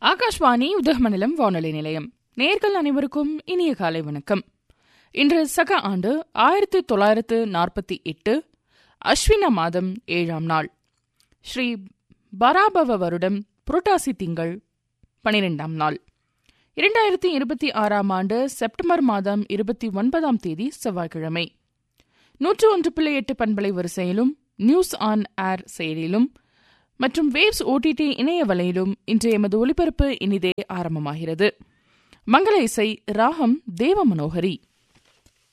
ஆகாஷ்வாணி உதகமண்டலம் வானொலி நிலையம் நேர்கள் அனைவருக்கும் இனிய காலை வணக்கம் இன்று சக ஆண்டு ஆயிரத்தி தொள்ளாயிரத்து நாற்பத்தி எட்டு அஸ்வின மாதம் ஏழாம் நாள் ஸ்ரீ பராபவ வருடம் புரட்டாசி திங்கள் பனிரெண்டாம் நாள் இரண்டாயிரத்தி இருபத்தி ஆறாம் ஆண்டு செப்டம்பர் மாதம் இருபத்தி ஒன்பதாம் தேதி செவ்வாய்க்கிழமை நூற்று ஒன்று புள்ளி எட்டு பண்பலை வரிசையிலும் நியூஸ் ஆன் ஏர் செயலிலும் மற்றும் வேவ்ஸ் ஓடிடி இணைய வலையிலும் இன்று எமது ஒலிபரப்பு இனிதே ஆரம்பமாகிறது மங்கள இசை ராகம் தேவ மனோகரி